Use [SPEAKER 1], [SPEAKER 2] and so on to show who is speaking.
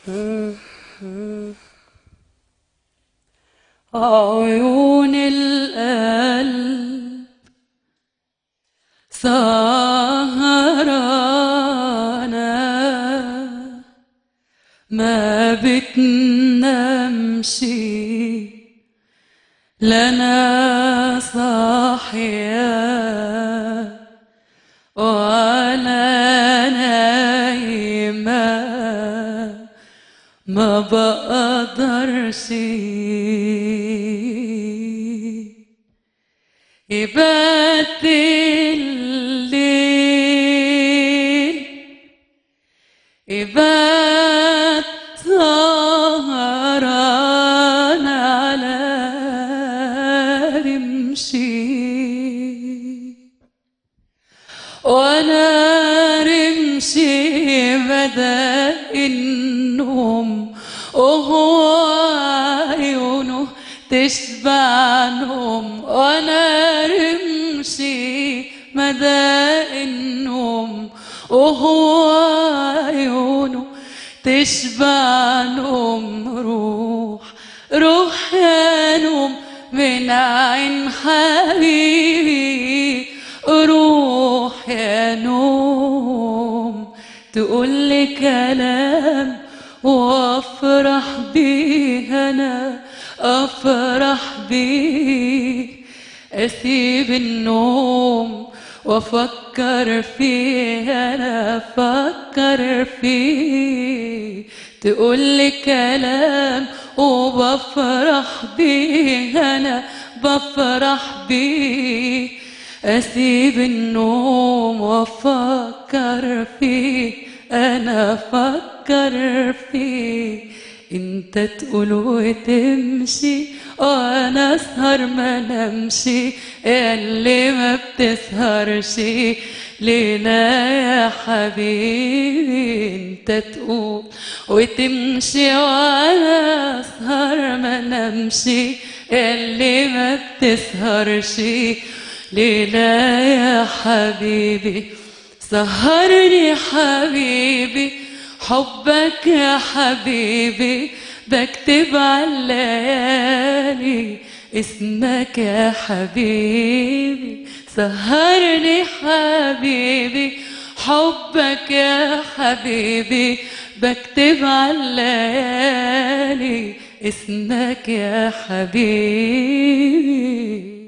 [SPEAKER 1] عيون القلب سهرانة ما بتنامش لنا صاحية ولا نايمة ما بقدرش يبات الليل يبات سهران على رمشي وانا رمشي بدا النوم وهو عيونه تشبع نوم وانا رمشي مدى النوم وهو عيونه تشبع نوم روح روح يا نوم من عين حبيبي روح يا نوم تقول لي كلام وافرح بيه انا افرح بيه اسيب النوم وافكر فيه انا افكر فيه تقول لي كلام وبفرح بيه انا بفرح بيه اسيب النوم وافكر فيه انا افكر فيه انت تقول وتمشي وانا اسهر ما نمشي اللي ما بتسهرش لينا يا حبيبي انت تقول وتمشي وانا اسهر ما نمشي اللي ما بتسهرش لينا يا حبيبي سهرني حبيبي حبك يا حبيبي بكتب على الليالي اسمك يا حبيبي سهرني حبيبي حبك يا حبيبي بكتب على الليالي اسمك يا حبيبي